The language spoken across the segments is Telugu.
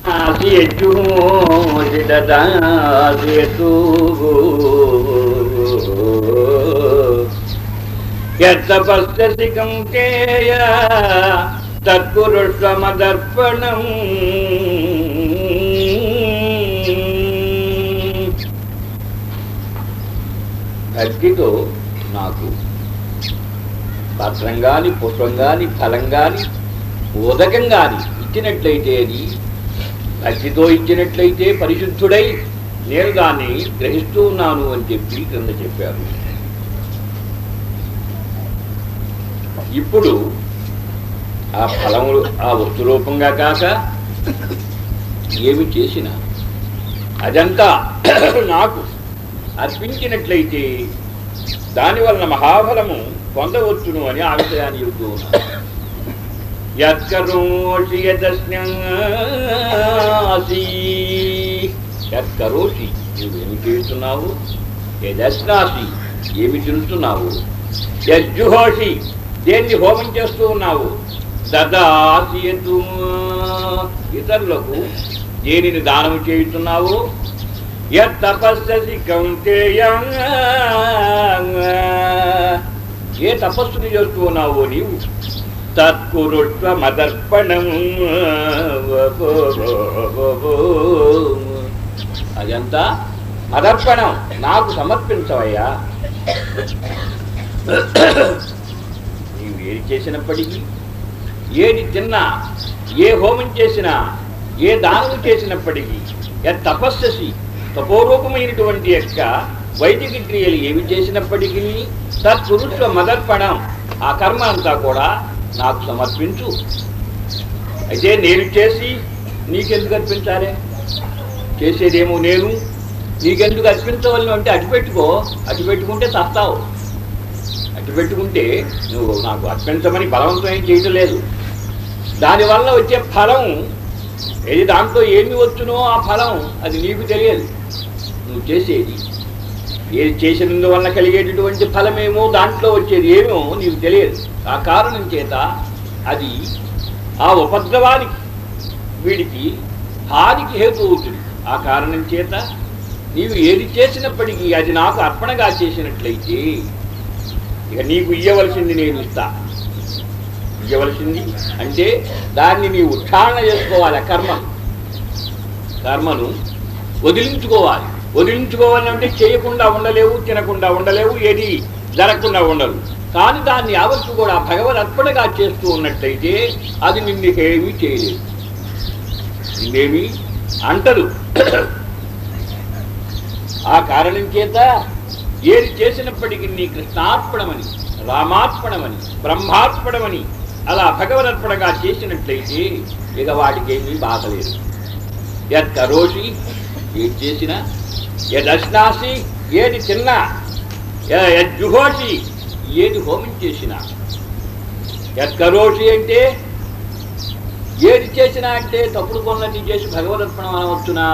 ఆసియచ్చు సిదదాసియతు యత్తపస్యసి కంకేయ తత్పురుషమదర్పణం భక్తితో నాకు పత్రం గాని పుష్పం గాని ఫలం గాని ఉదకం గాని ఇచ్చినట్లయితే అది భక్తితో ఇచ్చినట్లయితే పరిశుద్ధుడై నేను దాన్ని గ్రహిస్తూ ఉన్నాను అని చెప్పి క్రింద చెప్పారు ఇప్పుడు ఆ ఫలములు ఆ వస్తు రూపంగా కాక ఏమి చేసినా అదంతా నాకు అర్పించినట్లయితే దానివలన మహాఫలము పొందవచ్చును అని ఆ విషయాన్ని చెబుతూ ఉన్నారు యత్కరోషి యదస్నాసి యత్కరోషి నువ్వేమి చేస్తున్నావు యదస్నాసి ఏమి తింటున్నావు యజ్జుహోషి దేన్ని హోమం చేస్తూ ఉన్నావు దదాసియతు ఇతరులకు దేనిని దానం చేయుతున్నావు యతపస్సి కౌంతేయ ఏ తపస్సుని చేస్తూ ఉన్నావు నీవు తత్కురుష్వ మదర్పణం అదంతా మదర్పణం నాకు సమర్పించవయ్యా నీవు ఏది చేసినప్పటికీ ఏది తిన్నా ఏ హోమం చేసినా ఏ దానం చేసినప్పటికీ ఏ తపస్ససి తపోరూపమైనటువంటి యొక్క వైదిక క్రియలు ఏమి చేసినప్పటికీ తత్పురుష మదర్పణం ఆ కర్మ అంతా కూడా నాకు సమర్పించు అయితే నేను చేసి నీకెందుకు అర్పించాలి చేసేదేమో నేను నీకెందుకు అర్పించవలను అంటే అటు పెట్టుకో అటు పెట్టుకుంటే తస్తావు అటు పెట్టుకుంటే నువ్వు నాకు అర్పించమని బలవంతం ఏం చేయటం లేదు దానివల్ల వచ్చే ఫలం ఏది దాంట్లో ఏమి వచ్చునో ఆ ఫలం అది నీకు తెలియదు నువ్వు చేసేది ఏది చేసినందువల్ల కలిగేటటువంటి ఫలమేమో దాంట్లో వచ్చేది ఏమో నీకు తెలియదు ఆ కారణం చేత అది ఆ ఉపద్రవానికి వీడికి హానికి హేతు అవుతుంది ఆ కారణం చేత నీవు ఏది చేసినప్పటికీ అది నాకు అర్పణగా చేసినట్లయితే ఇక నీకు ఇయ్యవలసింది నేను ఇస్తా ఇయ్యవలసింది అంటే దాన్ని నీవు ఉచ్చారణ చేసుకోవాలి ఆ కర్మ కర్మను వదిలించుకోవాలి వదిలించుకోవాలంటే చేయకుండా ఉండలేవు తినకుండా ఉండలేవు ఏది జరగకుండా ఉండదు కానీ దాన్ని యావత్తు కూడా భగవద్ అర్పణగా చేస్తూ ఉన్నట్లయితే అది నిన్నుకేమీ చేయలేదు నిన్నేమి అంటదు ఆ కారణం చేత ఏది చేసినప్పటికీ నీ కృష్ణార్పణమని రామార్పణమని బ్రహ్మార్పణమని అలా భగవదర్పణగా చేసినట్లయితే ఇక వాటికి ఏమీ బాధలేదు యత్ కరోషి ఏది చేసినా యదశ్నాసి ఏది తిన్నా య- యజ్జుహోషి ఏది హోమం చేసినా యత్ కరోషి అంటే ఏది చేసినా అంటే తప్పుడు పనులన్నీ చేసి భగవదర్పణం అనవచ్చునా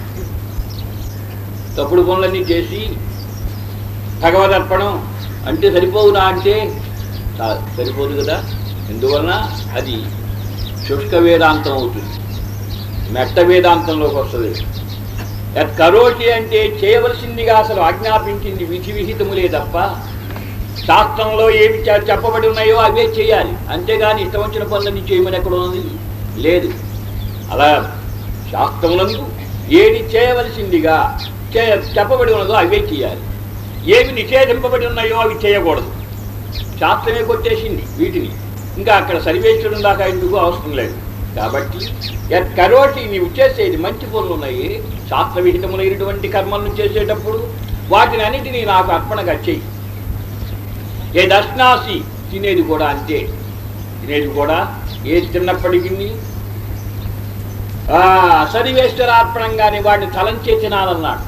తప్పుడు పనులన్నీ చేసి భగవదర్పణం అంటే సరిపోవునా అంటే స- సరిపోదు కదా ఎందువలన అది శుష్క వేదాంతం అవుతుంది మెట్ట వేదాంతంలోకి వస్తుంది యత్ కరోటి అంటే చేయవలసిందిగా అసలు ఆజ్ఞాపించింది విధి విహితములే తప్ప శాస్త్రంలో ఏమి చె- చెప్పబడి ఉన్నాయో అవే చేయాలి అంతేగాని ఇష్టం వచ్చిన పనులన్నీ చేయమని ఎక్కడ ఉన్నది లేదు అలా శాస్త్రములందు ఏది చేయవలసిందిగా చే చెప్పబడి ఉన్నదో అవే చేయాలి ఏవి నిషేధింపబడి ఉన్నాయో అవి చేయకూడదు శాస్త్రమే కొట్టేసింది వీటిని ఇంకా అక్కడ సర్వేశ్వరుని దాకా ఎందుకు అవసరం లేదు కాబట్టి యత్ కరోటి నీవు చేసేది మంచి పనులు ఉన్నాయి శాస్త్ర విహితములైనటువంటి కర్మలను చేసేటప్పుడు వాటిని అన్నిటినీ నాకు అర్పణగా చెయ్యి ఏ దర్శనాసి తినేది కూడా అంతే తినేది కూడా ఏది తిన్నప్పటికీ ఆ, సర్వేశ్వరార్పణంగానే వాడిని తలంచే తినాలన్నాడు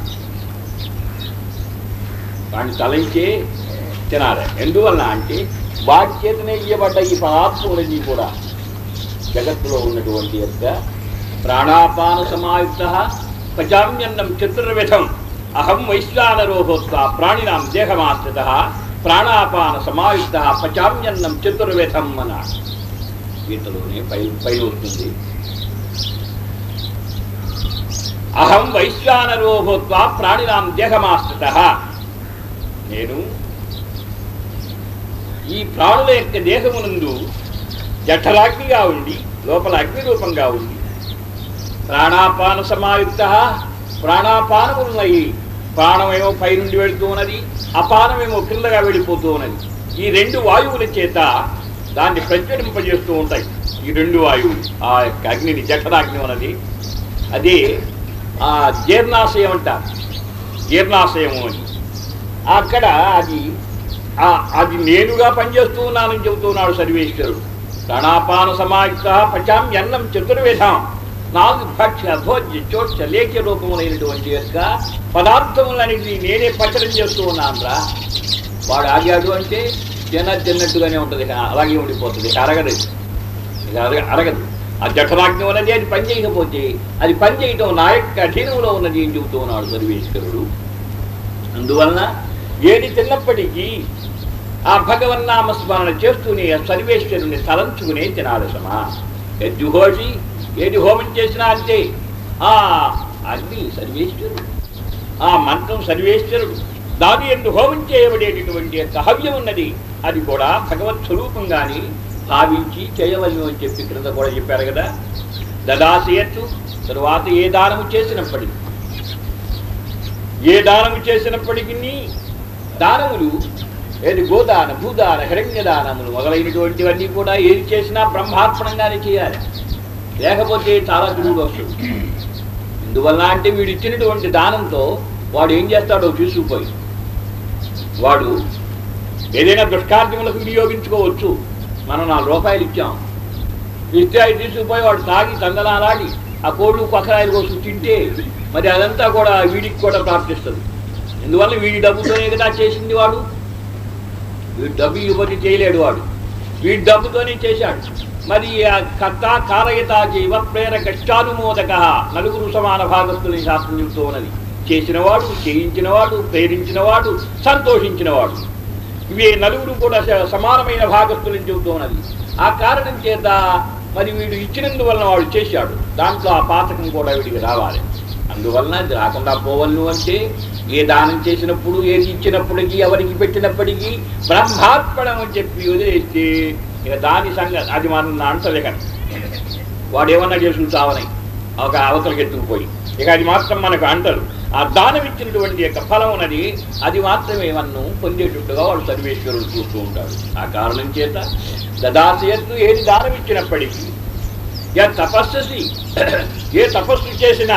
వాడిని తలంచే తినాలి ఎందువల్ల అంటే వాడి చేతనే ఇయ్యబడ్డ ఈ పదార్థములన్నీ కూడా జగత్తులో ఉన్నటువంటి యొక్క ప్రాణాపాన సమాయుక్త పచామ్యన్నం చతుర్విధం అహం వైశ్వానరోహోత్వ ప్రాణినాం దేహమాశ్రిత ప్రాణాపాన సమాయుక్త పచామ్యన్నం చతుర్విధం అన్నాడు గీతలోనే పై పైన వస్తుంది అహం వైశ్వానరో భూత్వా ప్రాణినాం దేహమాశ్రిత నేను ఈ ప్రాణుల యొక్క దేహమునందు జఠరాగ్నిగా ఉండి లోపల అగ్ని రూపంగా ఉండి ప్రాణాపాన సమాయుక్త ప్రాణాపానములున్నాయి ప్రాణమేమో పైనుండి వెళుతూ ఉన్నది అపానమేమో కిందగా వెళ్ళిపోతూ ఉన్నది ఈ రెండు వాయువుల చేత దాన్ని ప్రజ్వలింపజేస్తూ ఉంటాయి ఈ రెండు వాయువులు ఆ యొక్క అగ్నిని జఠరాగ్ని ఉన్నది అదే ఆ జీర్ణాశయం అంటారు జీర్ణాశయము అని అక్కడ అది ఆ- అది నేనుగా పనిచేస్తూ ఉన్నానని చెబుతున్నాడు సర్వేశ్వరుడు ప్రాణాపాన సమాయుక్త పచాం అన్నం చతుర్విధం నాలుగు భక్ష్య భోజ్య చోట్య లేఖ్య రూపములైనటువంటి యొక్క పదార్థములన్నింటినీ నేనే పచనం చేస్తూ ఉన్నానురా వాడు ఆగాడు అంటే తిన తిన్నట్టుగానే ఉంటుంది ఇక అలాగే ఉండిపోతుంది ఇక అరగదు ఇక అరగ అరగదు ఆ జఠరాగ్ని ఉన్నది అది పని చేయకపోతే అది పని చేయటం నా యొక్క అధీనంలో ఉన్నది అని చెబుతూ ఉన్నాడు సర్వేశ్వరుడు అందువలన ఏది తిన్నప్పటికీ ఆ భగవన్నామ స్మరణ చేస్తూనే ఆ సర్వేశ్వరుని తలంచుకునే తినాలి సమా జుహోషి ఏది హోమం చేసినా అంతే ఆ అగ్ని సర్వేశ్వరుడు ఆ మంత్రం సర్వేశ్వరుడు దాని ఎందు హోమం చేయబడేటటువంటి యొక్క హవ్యం ఉన్నది అది కూడా భగవత్ స్వరూపంగాని భావించి చేయవలను అని చెప్పి క్రింద కూడా చెప్పారు కదా దదాసేయత్తు తరువాత ఏ దానము చేసినప్పటికీ ఏ దానము చేసినప్పటికీ దానములు ఏది గోదాన భూదాన హిరణ్య దానములు మొదలైనటువంటివన్నీ కూడా ఏది చేసినా బ్రహ్మార్పణంగానే చేయాలి లేకపోతే చాలా తిరుగుడు వస్తుంది ఇందువల్ల అంటే వీడు ఇచ్చినటువంటి దానంతో వాడు ఏం చేస్తాడో చూసుకుపోయి వాడు ఏదైనా దుష్కార్యములకు వినియోగించుకోవచ్చు మనం నాలుగు రూపాయలు ఇచ్చాం ఇస్తే అవి తీసుకుపోయి వాడు తాగి తందనాలాడి ఆ కోళ్ళు పక్కరాయలు కోసం తింటే మరి అదంతా కూడా వీడికి కూడా ప్రాప్తిస్తుంది ఎందువల్ల వీడి డబ్బుతోనే కదా చేసింది వాడు వీడి డబ్బు ఇవ్వకపోతే చేయలేడు వాడు వీడి డబ్బుతోనే చేశాడు మరి ఆ కర్త కారయత జీవ ప్రేరక ఇష్టానుమోదక నలుగురు సమాన భాగస్తుని శాస్త్రం చెబుతూ ఉన్నది చేసినవాడు చేయించినవాడు ప్రేరించినవాడు సంతోషించినవాడు ఇవి నలుగురు కూడా స- సమానమైన భాగస్తులని చెబుతూ ఉన్నది ఆ కారణం చేత మరి వీడు ఇచ్చినందువలన వాడు చేశాడు దాంట్లో ఆ పాతకం కూడా వీడికి రావాలి అందువలన అది రాకుండా పోవలను అంటే ఏ దానం చేసినప్పుడు ఏది ఇచ్చినప్పటికీ ఎవరికి పెట్టినప్పటికీ బ్రహ్మార్పణం అని చెప్పి వదిలేస్తే ఇక దాని సంగతి అది మనం అంటలేక వాడు ఏమన్నా చేసుకుని చావని ఒక అవతలకి ఎత్తుకుపోయి ఇక అది మాత్రం మనకు అంటారు ఆ దానం ఇచ్చినటువంటి యొక్క ఫలం ఉన్నది అది మాత్రమే మన్ను పొందేటట్టుగా వాడు సర్వేశ్వరుడు చూస్తూ ఉంటాడు ఆ కారణం చేత దదాసయత్తు ఏది దానం ఇచ్చినప్పటికీ ఏ తపస్సు ఏ తపస్సు చేసినా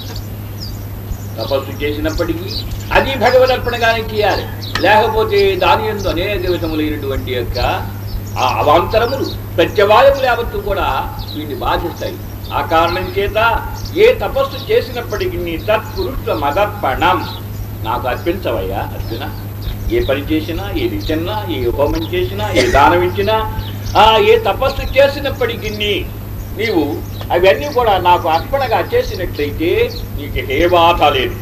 తపస్సు చేసినప్పటికీ అది భగవదర్పణగానే చేయాలి లేకపోతే దాని ఎందు అనేక విధములైనటువంటి యొక్క ఆ అవాంతరములు ప్రత్యవాయములు యావత్తు కూడా వీటిని బాధిస్తాయి ఆ కారణం చేత ఏ తపస్సు చేసినప్పటికీ తత్పురుష మదర్పణం నాకు అర్పించవయ్యా అర్జున ఏ పని చేసినా ఏది తిన్నా ఏ హోమం చేసినా ఏ దానం ఇచ్చినా ఆ ఏ తపస్సు చేసినప్పటికీ నీవు అవన్నీ కూడా నాకు అర్పణగా చేసినట్లయితే నీకు ఏ బాధ లేదు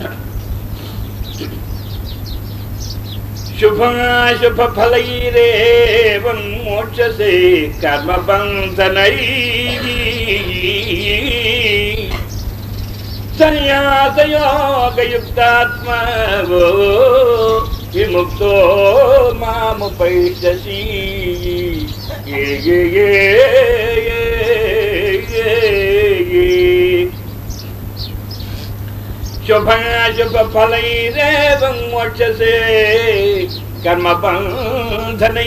శుభాశుభ ఫలైరేవం మోక్షసే కర్మ బంధనై సన్యాసయోగయుక్తాత్మవో విముక్తో మాముపైషసి ఏ ఏ ఏ ఏ ఏ శుభాశుభ ఫలైరేవం మోక్షసే కర్మ బంధనై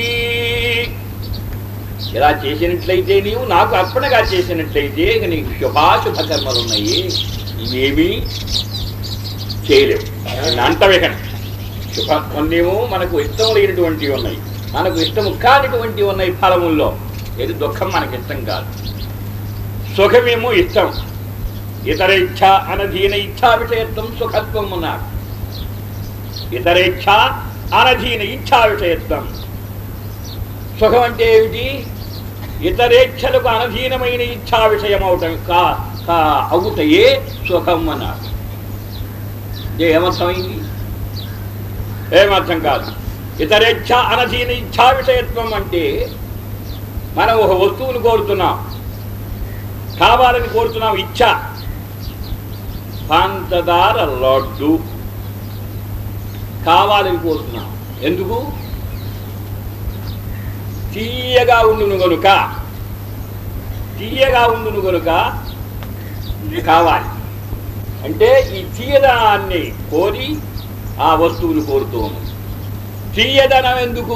ఇలా చేసినట్లయితే నీవు నాకు అర్పణగా చేసినట్లయితే ఇక నీకు శుభాశుభ కర్మలు ఉన్నాయి ఇవేమీ చేయలేవు నిన్ను అంటవేకన శుభ కొన్నేమో మనకు ఇష్టం లేనటువంటివి ఉన్నాయి మనకు ఇష్టము కానిటువంటివి ఉన్నాయి ఫలముల్లో ఏది దుఃఖం మనకి ఇష్టం కాదు సుఖమేమో ఇష్టం ఇతర ఇచ్ఛ అనధీన ఇచ్ఛా విషయత్వం సుఖత్వం ఉన్నాడు ఇతర ఇచ్ఛ అనధీన ఇచ్ఛా విషయత్వం సుఖం అంటే ఏమిటి ఇతరేచ్ఛలకు అనధీనమైన ఇచ్ఛా విషయం అవటం కా కా అవుటయే సుఖం అన్నాడు ఇదే ఏమర్థమైంది ఏమర్థం కాదు ఇతరేచ్ఛ అనధీన ఇచ్ఛా విషయత్వం అంటే మనం ఒక వస్తువును కోరుతున్నాం కావాలని కోరుతున్నాం ఇచ్ఛ పంచదార లడ్డు కావాలని కోరుతున్నాం ఎందుకు తీయగా ఉండును గనుక తీయగా ఉండును గనుక కావాలి అంటే ఈ తీయదనాన్ని కోరి ఆ వస్తువును కోరుతూ ఉంది తీయదనం ఎందుకు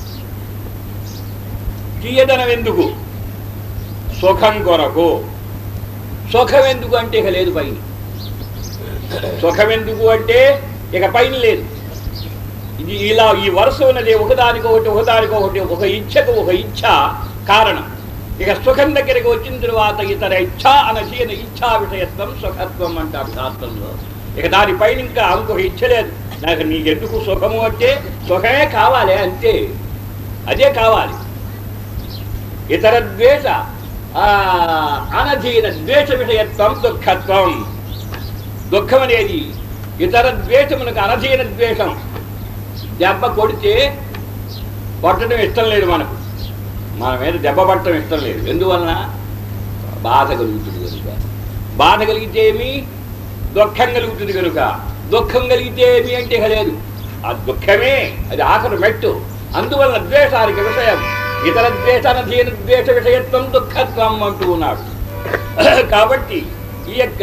తీయదనం ఎందుకు సుఖం కొరకు సుఖం ఎందుకు అంటే ఇక లేదు పైన సుఖం ఎందుకు అంటే ఇక పైన లేదు ఇది ఇలా ఈ వరుస ఉన్నది ఒకదానికొకటి ఒకదానికొకటి ఒక ఇచ్ఛకు ఒక ఇచ్ఛ కారణం ఇక సుఖం దగ్గరికి వచ్చిన తరువాత ఇతర ఇచ్ఛ అనసీన ఇచ్ఛా విషయత్వం సుఖత్వం అంటారు శాస్త్రంలో ఇక దానిపైన ఇంకా ఇంకొక ఇచ్చ లేదు నాకు నీకెందుకు సుఖము అంటే సుఖమే కావాలి అంతే అదే కావాలి ఇతర ద్వేష ఆ, అనధీన ద్వేష విషయత్వం దుఃఖత్వం దుఃఖం అనేది ఇతర ద్వేషమునకు అనధీన ద్వేషం దెబ్బ కొడితే కొట్టడం ఇష్టం లేదు మనకు మన మీద దెబ్బ పట్టడం ఇష్టం లేదు ఎందువలన బాధ కలుగుతుంది కనుక బాధ కలిగితే ఏమి దుఃఖం కలుగుతుంది కనుక దుఃఖం కలిగితే ఏమి అంటే ఇక లేదు ఆ దుఃఖమే అది ఆఖరు మెట్టు అందువలన ద్వేషానికి విషయం ఇతర ద్వేషానధీన ద్వేష విషయత్వం దుఃఖత్వం అంటూ ఉన్నాడు కాబట్టి ఈ యొక్క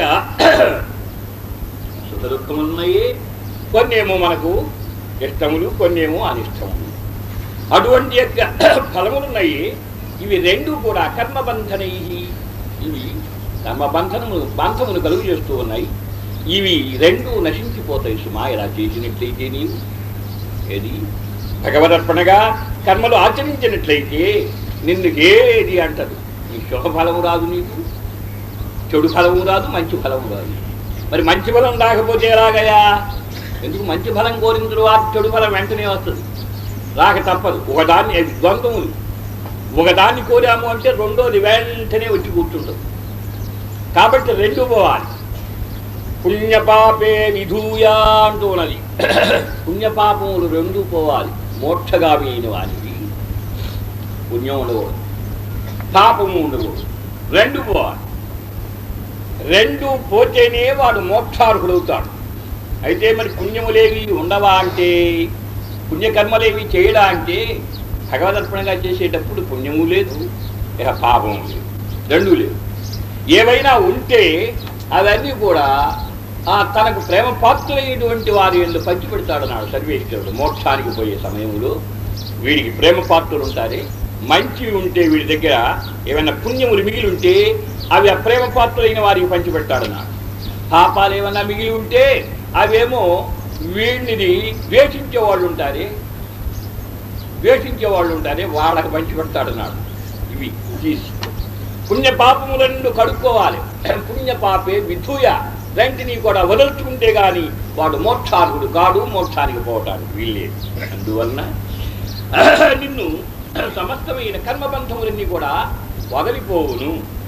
సుఖ దుఃఖములున్నాయి కొన్నేమో మనకు ఇష్టములు కొన్నేమో అనిష్టములు అటువంటి యొక్క ఫలములున్నాయి ఇవి రెండు కూడా కర్మబంధనై ఇవి కర్మబంధనము బంధమును కలుగు చేస్తూ ఉన్నాయి ఇవి రెండు నశించిపోతాయి సుమా ఇలా చేసినట్లయితే నీవు ఏది భగవదర్పణగా కర్మలు ఆచరించినట్లయితే నిన్ను ఏది అంటదు నీ శుభఫలము రాదు నీకు చెడు ఫలము రాదు మంచి ఫలము రాదు మరి మంచి ఫలం రాకపోతే ఎలాగయా ఎందుకు మంచి ఫలం కోరిన తరువాత చెడు ఫలం వెంటనే వస్తుంది రాక తప్పదు ఒకదాన్ని అది ద్వంద్వములు ఒకదాన్ని కోరాము అంటే రెండోది వెంటనే వచ్చి కూర్చుంటుంది కాబట్టి రెండు పోవాలి పుణ్యపాపే విధూయా అంటూ ఉన్నది పుణ్యపాపములు రెండు పోవాలి మోక్షగామి అయిన వారికి పుణ్యం ఉండకూడదు పాపము ఉండకూడదు రెండు పోవాలి రెండు పోతేనే వాడు మోక్షార్హుడవుతాడు అయితే మరి పుణ్యములేవి ఉండవా అంటే పుణ్యకర్మలేవి చేయడా అంటే భగవదర్పణగా చేసేటప్పుడు పుణ్యము లేదు ఇక పాపము లేదు రెండు లేదు ఏవైనా ఉంటే అవన్నీ కూడా ఆ తనకు ప్రేమ పాత్రులైనటువంటి వారి ఎందు పంచిపెడతాడన్నాడు సర్వేశ్వరుడు మోక్షానికి పోయే సమయంలో వీడికి ప్రేమ పాత్రులు ఉంటారే మంచి ఉంటే వీడి దగ్గర ఏమైనా పుణ్యములు మిగిలి ఉంటే అవి ఆ ప్రేమ పాత్రులైన వారికి పంచిపెడతాడన్నాడు పాపాలు ఏమైనా మిగిలి ఉంటే అవేమో వీడిని ద్వేషించే వాళ్ళు ఉంటారే ద్వేషించే వాళ్ళు ఉంటారే వాళ్ళకి పంచిపెడతాడన్నాడు ఇవి తీసి పుణ్య పాపము రెండు కడుక్కోవాలి పుణ్య పాపే విధూయ రెంటిని కూడా వదల్చుకుంటే గాని వాడు మోక్షార్హుడు కాడు మోక్షానికి పోవటానికి వీల్లేదు అందువలన నిన్ను సమస్తమైన కర్మబంధములన్నీ కూడా వదిలిపోవును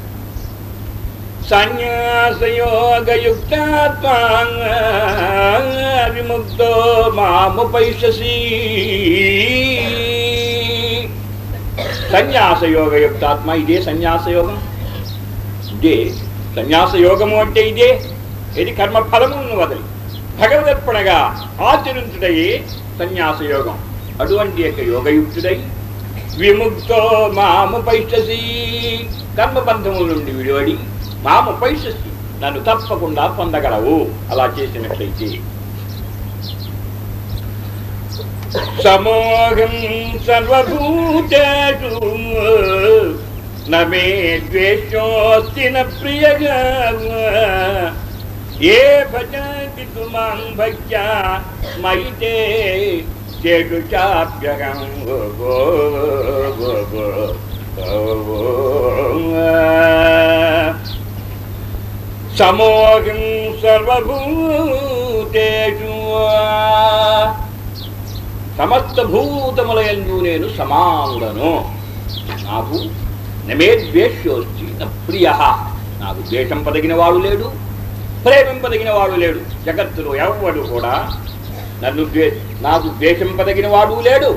సన్యాసయోగయుక్తాత్మా విముక్తో మాముపైషసి సన్యాసయోగయుక్తాత్మ ఇదే సన్యాసయోగం ఇదే సన్యాసయోగము అంటే ఇదే ఇది కర్మఫలమును వదిలి భగవదర్పణగా ఆచరించుడయే సన్యాసయోగం అటువంటి యొక్క యోగయుక్తుడై విముక్తో మాము పైషసి కర్మబంధముల నుండి విడివడి మాము పైషసి నన్ను తప్పకుండా పొందగలవు అలా చేసినట్లయితే సమోహం సర్వభూతేషు నమే ద్వేషోస్తి న ప్రియగా ఏ భజంతి తుమాం భక్త్యా మైతే చేటు చాప్యగం సమోహం సర్వభూతేషు సమస్త భూతములయందు నేను సమానుడను నాకు నమే ద్వేష్యోస్తి నా ప్రియ నాకు ద్వేషింపదగిన వాడు లేడు ప్రేమింపదగిన వాడు లేడు జగత్తులో ఎవడు కూడా నన్ను ద్వే నాకు ద్వేషింపదగిన వాడు లేడు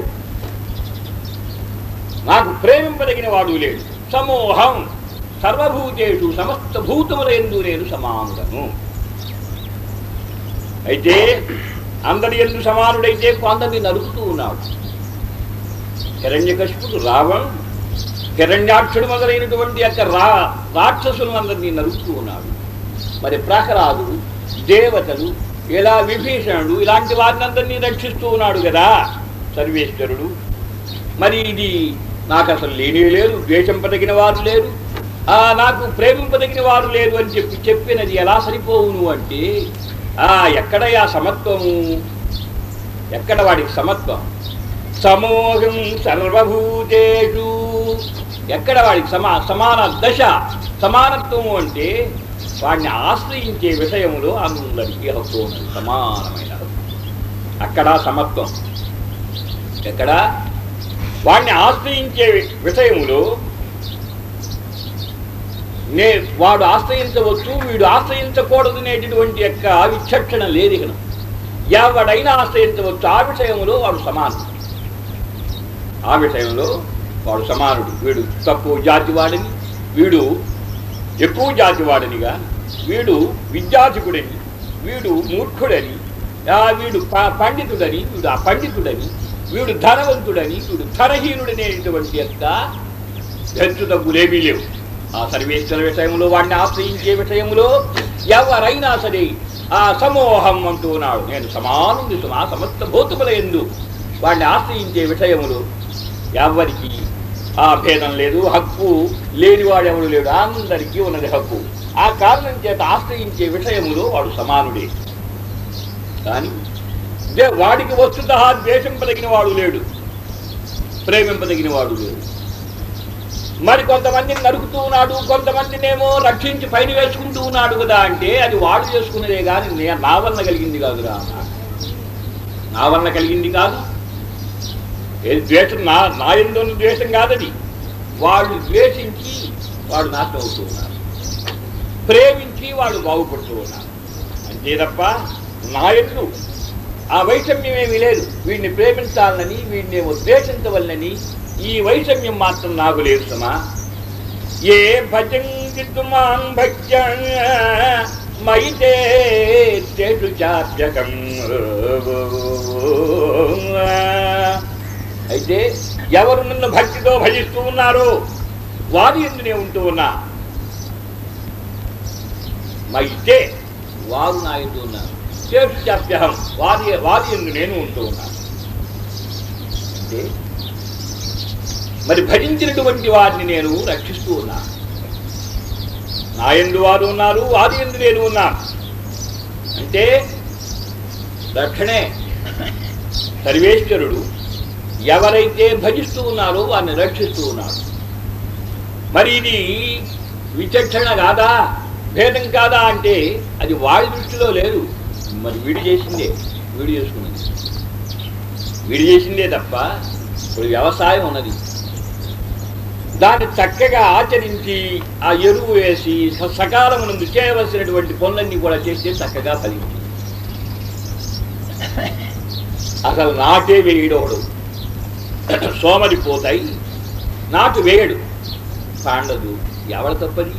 నాకు ప్రేమింపదగిన వాడు లేడు సమూహం సర్వభూతేషు సమస్త భూతముల ఎందు నేను సమానుడను అయితే అందరి ఎందు సమానుడైతే కొందరిని నరుకుతూ ఉన్నాడు హిరణ్యకశిపుడు రావణ్ హిరణ్యాక్షుడు మొదలైనటువంటి యొక్క రా రాక్షసులందరినీ నరుకుతూ ఉన్నాడు మరి ప్రహ్లాదుడు దేవతలు ఇలా విభీషణుడు ఇలాంటి వారిని అందరినీ రక్షిస్తూ ఉన్నాడు కదా సర్వేశ్వరుడు మరి ఇది నాకు అసలు లేనే లేదు ద్వేషింపదగిన వారు లేరు ఆ నాకు ప్రేమింపదగిన వారు లేరు అని చెప్పి చెప్పినది ఎలా సరిపోవును అంటే ఆ ఎక్కడ ఆ సమత్వము ఎక్కడ వాడికి సమత్వం సమోహం సర్వభూతేషు ఎక్కడ వాడికి సమా సమాన దశ సమానత్వము అంటే వాడిని ఆశ్రయించే విషయములో అందరికీ హక్కు ఉన్నది సమానమైన హక్కు అక్కడ సమత్వం ఎక్కడ వాడిని ఆశ్రయించే విషయములో నే వాడు ఆశ్రయించవచ్చు వీడు ఆశ్రయించకూడదు అనేటటువంటి యొక్క విచక్షణ లేదు ఇక ఎవడైనా ఆశ్రయించవచ్చు ఆ విషయంలో వాడు సమానం ఆ విషయంలో వాడు సమానుడు వీడు తక్కువ జాతి వాడిని వీడు ఎక్కువ జాతి వాడినిగా వీడు విద్యాధికుడని వీడు మూర్ఖుడని ఆ వీడు ప- పండితుడని వీడు అపండితుడని వీడు ధనవంతుడని వీడు ధనహీనుడనేటువంటి యొక్క హెచ్చు తగ్గులేమీ లేవు ఆ సర్వేశ్వర విషయంలో వాడిని ఆశ్రయించే విషయంలో ఎవరైనా సరే ఆ సమూహం అంటూ ఉన్నాడు నేను సమానుంది సుమా సమస్త భూతముల ఎందు వాడిని ఆశ్రయించే విషయములు ఎవరికి ఆ భేదం లేదు హక్కు లేనివాడెవడు లేడు అందరికీ ఉన్నది హక్కు ఆ కారణం చేత ఆశ్రయించే విషయములో వాడు సమానుడే కానీ దే- వాడికి వస్తుత ద్వేషింపదగిన వాడు లేడు ప్రేమింపదగిన వాడు లేడు మరి కొంతమందిని నరుకుతూ ఉన్నాడు కొంతమందినేమో రక్షించి పైన వేసుకుంటూ ఉన్నాడు కదా అంటే అది వాడు చేసుకునేదే కానీ నే- నా వల్ల కలిగింది కాదురా అన్నాడు. నా వల్ల కలిగింది కాదు ఏ ద్వేషం నా నా ఎందున్న ద్వేషం కాదది వాళ్ళు ద్వేషించి వాడు నాశనం అవుతూ ఉన్నారు ప్రేమించి వాడు బాగుపడుతూ ఉన్నారు అంతే తప్ప నా ఎందు ఆ వైషమ్యం ఏమీ లేదు వీడిని ప్రేమించాలని వీడిని ద్వేషించవలనని ఈ వైషమ్యం మాత్రం నాకు లేదు సమా ఏ భజంగితు మాం భక్త్య మైతే తేషు చాప్యకం అయితే ఎవరు నన్ను భక్తితో భజిస్తూ ఉన్నారో వారి ఎందునే ఉంటూ ఉన్నా మైతే వారు నా ఎందు ఉన్నారు చేసు చాప్యహం వారి వారి ఎందు నేను ఉంటూ ఉన్నాను అంటే మరి భజించినటువంటి వారిని నేను రక్షిస్తూ ఉన్నాను నా ఎందు వారు ఉన్నారు వారి ఎందు నేను ఉన్నాను అంటే రక్షణే సర్వేశ్వరుడు ఎవరైతే భజిస్తూ ఉన్నారో వారిని రక్షిస్తూ ఉన్నాడు మరి ఇది విచక్షణ కాదా భేదం కాదా అంటే అది వాడి దృష్టిలో లేదు మరి వీడు చేసిందే వీడు చేసుకున్నది వీడు చేసిందే తప్ప ఇప్పుడు వ్యవసాయం ఉన్నది దాన్ని చక్కగా ఆచరించి ఆ ఎరువు వేసి స- సకాలమునందు చేయవలసినటువంటి పనులన్నీ కూడా చేస్తే చక్కగా ఫలించింది అసలు నాటే వేయడోడు సోమరి పోతాయి నాటు వేయడు పాండదు ఎవడ తప్పది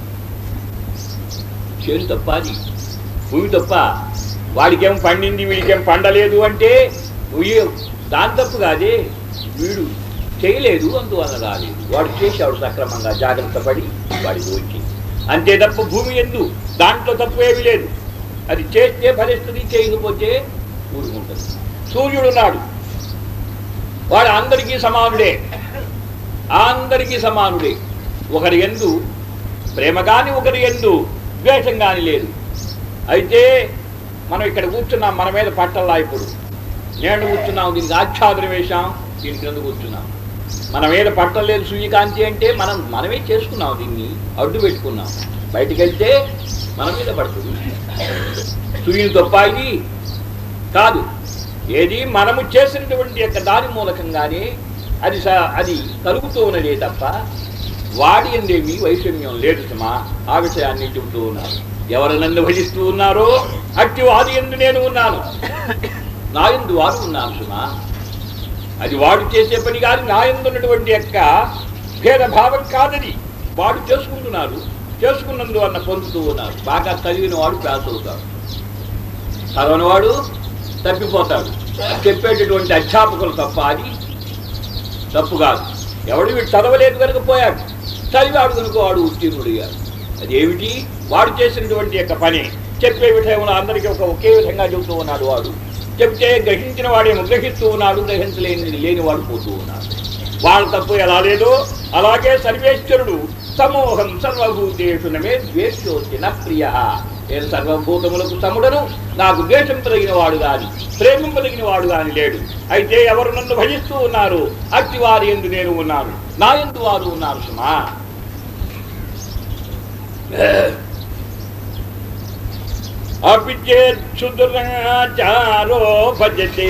చేను తప్ప అది భూమి తప్ప వాడికేం పండింది వీడికేం పండలేదు అంటే ఉయ్య- దాని తప్పు కాదే వీడు చేయలేదు అందువల్ల రాలేదు వాడు చేశాడు సక్రమంగా జాగ్రత్త పడి వాడి వచ్చి అంతే తప్ప భూమి ఎందు దాంట్లో తప్పు ఏమీ లేదు అది చేస్తే ఫలిస్తుంది చేయకపోతే ఊరుకుంటుంది సూర్యుడు ఉన్నాడు వాడు అందరికీ సమానుడే అందరికీ సమానుడే ఒకరి ఎందు ప్రేమ కాని ఒకరి ఎందు ద్వేషం కాని లేదు అయితే మనం ఇక్కడ కూర్చున్నాం మన మీద పట్టల్లా ఇప్పుడు నేను కూర్చున్నాం దీనికి ఆచ్ఛాదన వేశాం దీని కింద కూర్చున్నాం మన మీద పట్టలేదు సూర్యకాంతి అంటే మనం మనమే చేసుకున్నాం దీన్ని అడ్డు పెట్టుకున్నాం బయటికి వెళ్తే మన మీద పడుతుంది సూర్యుని తప్ప ఇది కాదు ఏది మనము చేసినటువంటి యొక్క దాని మూలకంగానే అది స- అది కలుగుతూ ఉన్నదే తప్ప వాడి ఎందేమి వైషమ్యం లేదు సుమా ఆ విషయాన్ని చెబుతూ ఉన్నారు ఎవరు నన్ను భజిస్తూ ఉన్నారో అట్టి వాడి ఎందు నేను ఉన్నాను నా ఎందు వారు ఉన్నాను సుమా అది వాడు చేసే పని కాదు నా ఎందు ఉన్నటువంటి యొక్క భేదభావం కాదని వాడు చేసుకుంటున్నారు చేసుకున్నందు అన్న పొందుతూ ఉన్నారు బాగా చదివిన వాడు పాస్ అవుతాడు చదవనివాడు తప్పిపోతాడు చెప్పేటటువంటి అధ్యాపకులు తప్ప అది తప్పు కాదు ఎవడు వీడు చదవలేదు కనుక పోయాడు చదివాడు కనుక వాడు ఉత్తీర్ణుడిగాడు అదేమిటి వాడు చేసినటువంటి యొక్క పని చెప్పే విషయంలో అందరికీ ఒక ఒకే విధంగా చెబుతూ ఉన్నాడు వాడు చెప్తే గ్రహించిన వాడేమో గ్రహిస్తూ ఉన్నాడు గ్రహించలేని లేనివాడు పోతూ ఉన్నాడు వాళ్ళ తప్పు ఎలా లేదో అలాగే సర్వేశ్వరుడు సమూహం సర్వభూతేషు నమే ద్వేషోచిన ప్రియ నేను సర్వభూతములకు సముడను నాకు ద్వేషం కలిగిన వాడు గాని ప్రేమింపదగిన వాడు గాని లేడు అయితే ఎవరు నన్ను భజిస్తూ ఉన్నారు అట్టి వారి ఎందు నేను ఉన్నాను నా ఎందు వారు ఉన్నారు సుమా अपि चेच्छुदुराचारो भजते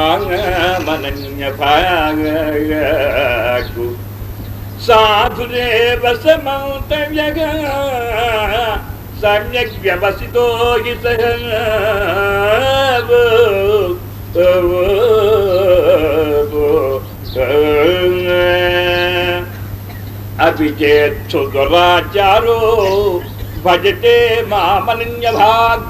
माङ्गमनन्यभागु साधुरेव समन्तव्यग सम्यक् व्यवसितो हि सः अपि चेच्छुदुराचारो భజతే మామనన్యభాగ్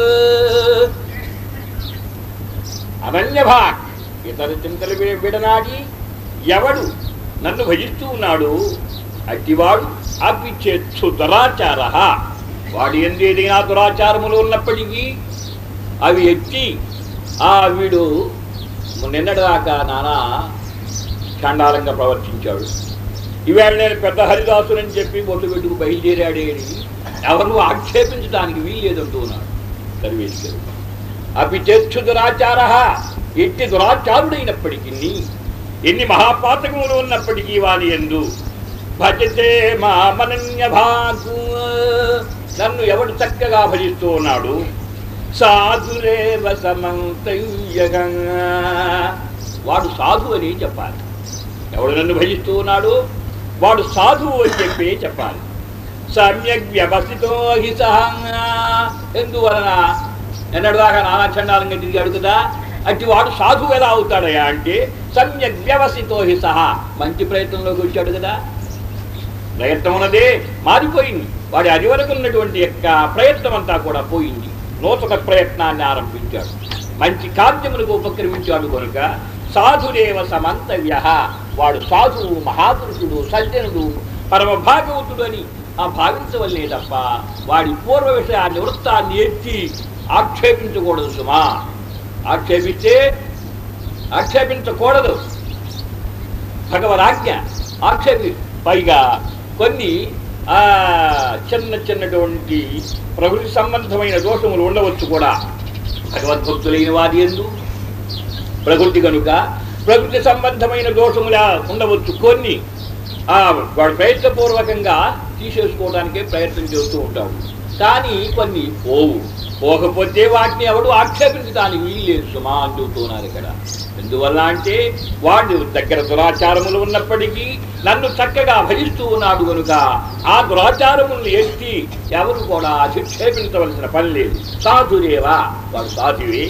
అనన్యభాగ్ ఇతర చింతలు వి- విడనాడి ఎవడు నన్ను భజిస్తూ ఉన్నాడు అట్టివాడు అపిచ్చేచ్చు దురాచార వాడు ఎందు ఏదైనా దురాచారములు ఉన్నప్పటికీ అవి ఎత్తి ఆ వీడు నిన్నటిదాకా నానా చండాలంగా ప్రవర్తించాడు ఈవేళ నేను పెద్ద హరిదాసునని చెప్పి బొట్టు పెట్టుకు బయలుదేరాడే అని ఎవరు ఆక్షేపించడానికి వీల్లేదంటూ ఉన్నాడు సర్వేశ్వరుడు అపి చేచ్చు దురాచార ఎట్టి దురాచారుడైనప్పటికీ ఎన్ని మహాపాతకములు ఉన్నప్పటికీ వాని ఎందు భజతే మామనన్య భాగు నన్ను ఎవడు చక్కగా భజిస్తూ ఉన్నాడు సాధురేవ సమంతయ్యగా వాడు సాధు అని చెప్పాలి ఎవడు నన్ను భజిస్తూ ఉన్నాడు వాడు సాధువు అని చెప్పి చెప్పాలి సమ్యక్ వ్యవసితో హి సహా ఎందువలన ఎన్నడు దాకా నానా చండాలంగా తిరిగాడు కదా అట్టి వాడు సాధువు ఎలా అవుతాడయా అంటే సమ్యక్ వ్యవసితో హి సహా మంచి ప్రయత్నంలోకి వచ్చాడు కదా ప్రయత్నం ఉన్నదే మారిపోయింది వాడి అది వరకు ఉన్నటువంటి యొక్క ప్రయత్నం అంతా కూడా పోయింది నూతన ప్రయత్నాన్ని ఆరంభించాడు మంచి కార్యములకు ఉపక్రమించాడు కనుక సాధుదేవ సమంతవ్య వాడు సాధువు మహాపురుషుడు సజ్జనుడు పరమ భాగవతుడు అని ఆ భావించవల్లే తప్ప వాడి పూర్వ విషయాన్ని వృత్తాన్ని ఎత్తి ఆక్షేపించకూడదు సుమా ఆక్షేపిస్తే ఆక్షేపించకూడదు భగవరాజ్ఞ ఆక్షేపి పైగా కొన్ని ఆ చిన్న చిన్నటువంటి ప్రకృతి సంబంధమైన దోషములు ఉండవచ్చు కూడా భగవద్భక్తులైన వారి ఎందు ప్రకృతి కనుక ప్రకృతి సంబంధమైన దోషముల ఉండవచ్చు కొన్ని ఆ వాడు ప్రయత్నపూర్వకంగా తీసేసుకోవడానికే ప్రయత్నం చేస్తూ ఉంటాడు కానీ కొన్ని పోవు పోకపోతే వాటిని ఎవడు ఆక్షేపించడానికి వీల్లేదు సుమా అని చెబుతున్నారు ఇక్కడ ఎందువల్ల అంటే వాడు దగ్గర దురాచారములు ఉన్నప్పటికీ నన్ను చక్కగా భజిస్తూ ఉన్నాడు కనుక ఆ దురాచారములను ఎత్తి ఎవరు కూడా అధిక్షేపించవలసిన పని లేదు సాధుదేవా వాడు సాధువే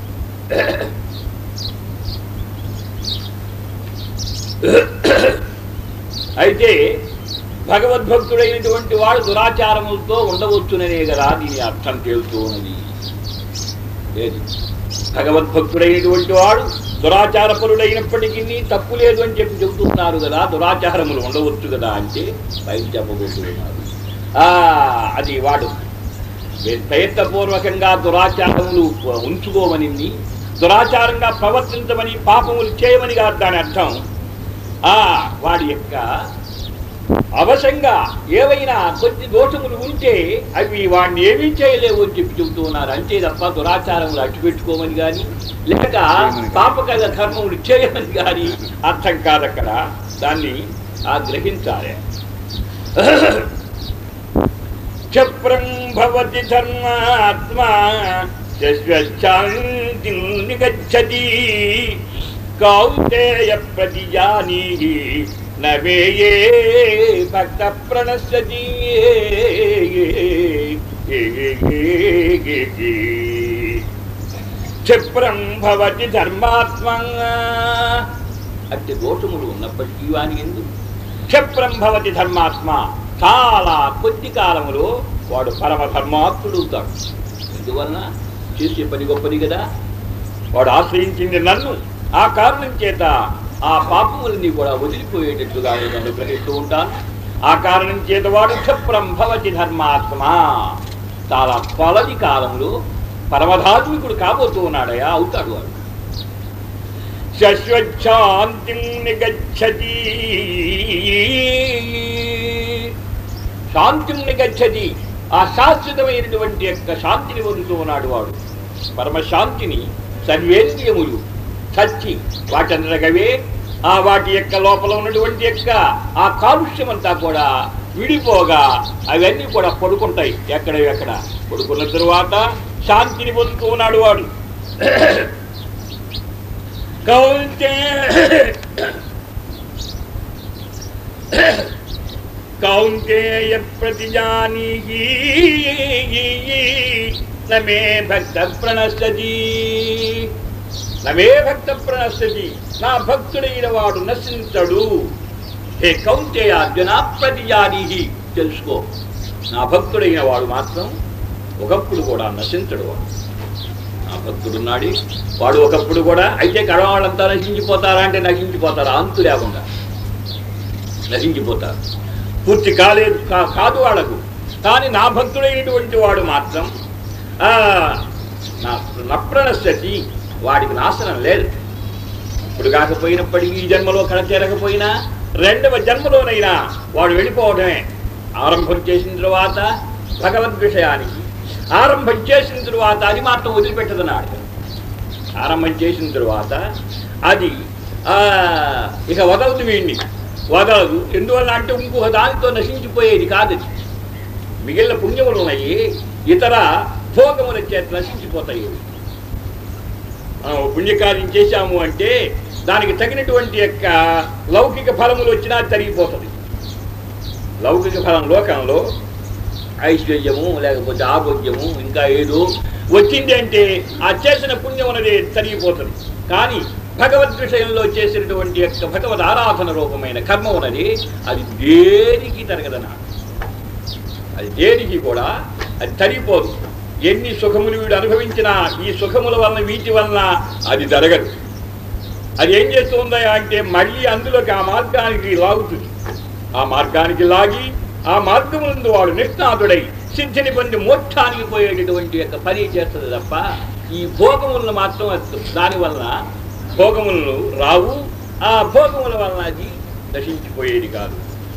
అయితే భగవద్భక్తుడైనటువంటి వాడు దురాచారములతో ఉండవచ్చుననే కదా దీని అర్థం తేలుతూ ఉన్నది లేదు భగవద్భక్తుడైనటువంటి వాడు దురాచారపరుడైనప్పటికీ తప్పు లేదు అని చెప్పి చెబుతున్నారు కదా దురాచారములు ఉండవచ్చు కదా అంటే పైకి చెప్పబోతున్నారు ఆ, అది వాడు ప్రయత్నపూర్వకంగా దురాచారములు ఉంచుకోమని దురాచారంగా ప్రవర్తించమని పాపములు చేయమని కాదు దాని అర్థం ఆ వాడి యొక్క అవశంగా ఏవైనా కొద్ది దోషములు ఉంటే అవి వాడిని ఏమీ చేయలేవు అని చెప్పి చెబుతూ ఉన్నారు అంతే తప్ప దురాచారములు అడ్డుపెట్టుకోమని కానీ లేక పాపకల కర్మములు చేయమని కానీ అర్థం కాదక్కడ దాన్ని ఆ గ్రహించాలి క్షప్రం భవతి ధర్మాత్మా శాంతి నిగచ్చతి కౌంతేయ ప్రతిజానీహి నవేయే భక్త ప్రణశ్యతి క్షిప్రం భవతి ధర్మాత్మంగా అట్టి దోషములు ఉన్నప్పటికీ వాని ఎందు క్షిప్రం భవతి ధర్మాత్మ చాలా కొద్ది కాలములో వాడు పరమ ధర్మాత్ముడు అవుతాడు ఎందువలన చేసే పని గొప్పది కదా వాడు ఆశ్రయించింది నన్ను ఆ కారణం చేత ఆ పాపములన్నీ కూడా వదిలిపోయేటట్లుగా నేను అనుగ్రహిస్తూ ఉంటాను ఆ కారణం చేత వాడు క్షప్రం భవతి ధర్మాత్మ చాలా త్వలది కాలంలో పరమధాత్మికుడు కాబోతూ ఉన్నాడయా అవుతాడు వాడు శశ్వశాంతి నిగచ్చతి శాంతిం నిగచ్చతి ఆ శాశ్వతమైనటువంటి యొక్క శాంతిని పొందుతూ ఉన్నాడు వాడు పరమశాంతిని సర్వేంద్రియములు చచ్చి వాటంతటగవే ఆ వాటి యొక్క లోపల ఉన్నటువంటి యొక్క ఆ కాలుష్యం అంతా కూడా విడిపోగా అవన్నీ కూడా పడుకుంటాయి ఎక్కడ ఎక్కడ పడుకున్న తరువాత శాంతిని పొందుతూ ఉన్నాడు వాడు కౌంతే కౌంతేయ ప్రతిజానీహి నమే భక్త ప్రణశ్యతి నమే భక్త ప్రణశ్యతి నా భక్తుడైన వాడు నశించడు హే కౌంతేయ అర్జున ప్రతిజానీహి తెలుసుకో నా భక్తుడైన వాడు మాత్రం ఒకప్పుడు కూడా నశించడు వాడు నా భక్తుడున్నాడు వాడు ఒకప్పుడు కూడా అయితే కడవాళ్ళంతా నశించిపోతారా అంటే నశించిపోతారా అంతు లేకుండా నశించిపోతారు పూర్తి కాలేదు కా- కాదు వాళ్ళకు కానీ నా భక్తుడైనటువంటి వాడు మాత్రం ఆ, నా నప్రణశ్యతి వాడికి నాశనం లేదు ఇప్పుడు కాకపోయినప్పటికీ ఈ జన్మలో కడ చేరకపోయినా రెండవ జన్మలోనైనా వాడు వెళ్ళిపోవడమే ఆరంభం చేసిన తరువాత భగవద్ విషయానికి ఆరంభం చేసిన తరువాత అది మాత్రం వదిలిపెట్టదన్నాడు ఆరంభం చేసిన తరువాత అది ఆ, ఇక వదలదు వీడిని వదలదు ఎందువల్ల అంటే ఇంకొక దానితో నశించిపోయేది కాదు అది మిగిలిన పుణ్యములు ఉన్నాయి ఇతర భోగముల చేత నశించిపోతాయి ఇవి. మనం పుణ్యకార్యం చేశాము అంటే దానికి తగినటువంటి యొక్క లౌకిక ఫలములు వచ్చినా తరిగిపోతుంది లౌకిక ఫలం లోకంలో ఐశ్వర్యము లేకపోతే ఆరోగ్యము ఇంకా ఏదో వచ్చింది అంటే ఆ చేసిన పుణ్యం అనేది తరిగిపోతుంది కానీ భగవద్ విషయంలో చేసినటువంటి యొక్క భగవద్ ఆరాధన రూపమైన కర్మ ఉన్నది అది దేనికి తరగదన్నాడు అది దేనికి కూడా అది తరిగిపోదు ఎన్ని సుఖములు వీడు అనుభవించినా ఈ సుఖముల వలన వీటి వలన అది జరగదు అది ఏం చేస్తుందా అంటే మళ్ళీ అందులోకి ఆ మార్గానికి లాగుతుంది ఆ మార్గానికి లాగి ఆ మార్గమునందు వాడు నిష్ణాతుడై సిద్ధిని పొంది మోక్షానికి పోయేటటువంటి యొక్క పని చేస్తుంది తప్ప ఈ భోగములను మాత్రం అది దానివల్ల భోగములను రావు ఆ భోగముల వలన అది నశించిపోయేది కాదు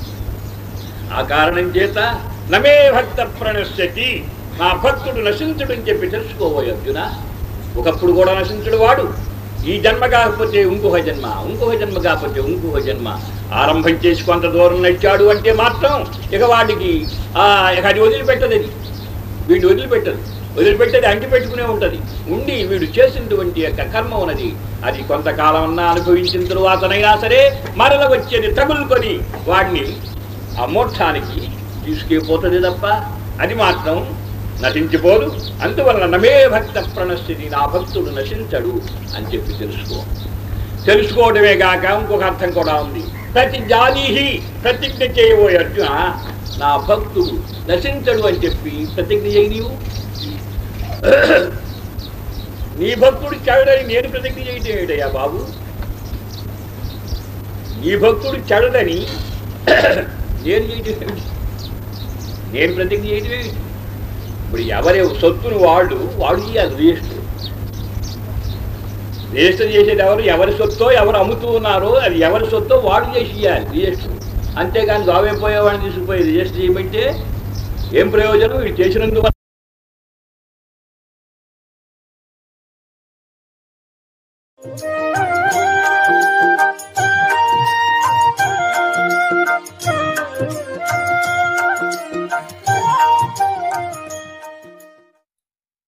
ఆ కారణం చేత నమే భక్త ప్రణశ్యతి నా భక్తుడు నశించుడని చెప్పి తెలుసుకోబోయే అర్జున ఒకప్పుడు కూడా నశించుడు వాడు ఈ జన్మ కాకపోతే ఇంకొక జన్మ ఇంకొక జన్మ కాకపోతే ఇంకొక జన్మ ఆరంభం చేసి కొంత దూరం నడిచాడు అంటే మాత్రం ఇక వాడికి ఆ, ఇక అది వదిలిపెట్టదు అది వీడు వదిలిపెట్టదు వదిలిపెట్టేది అంటి పెట్టుకునే ఉంటుంది ఉండి వీడు చేసినటువంటి యొక్క కర్మ ఉన్నది అది కొంతకాలం అన్నా అనుభవించిన తరువాతనైనా సరే మరల వచ్చేది తగులుకొని వాడిని ఆ మోక్షానికి తీసుకెళ్ళిపోతుంది తప్ప అది మాత్రం నశించిపోదు అందువల్ల నమే భక్త ప్రణస్థితి నా భక్తుడు నశించడు అని చెప్పి తెలుసుకో తెలుసుకోవడమే కాక ఇంకొక అర్థం కూడా ఉంది ప్రతి జాలీహి ప్రతిజ్ఞ చేయబోయే అర్జున నా భక్తుడు నశించడు అని చెప్పి ప్రతిజ్ఞ చేయి నీవు నీ భక్తుడు చెడని నేను ప్రతిజ్ఞ చేయటం ఏమిటయ్యా బాబు నీ భక్తుడు చెడదని నేను చేయటం ఏమిటి నేను ప్రతిజ్ఞ చేయటం ఏమిటి ఇప్పుడు ఎవరి సొత్తును వాళ్ళు వాళ్ళు చేయాలి రిజిస్టర్ రిజిస్టర్ చేసేది ఎవరు ఎవరి సొత్తో ఎవరు అమ్ముతూ ఉన్నారో అది ఎవరి సొత్తో వాళ్ళు చేసి ఇవ్వాలి రిజిస్టర్ అంతేగాని దావైపోయేవాడిని తీసుకుపోయి రిజిస్టర్ చేయమంటే ఏం ప్రయోజనం వీడు చేసినందువల్ల Thank you.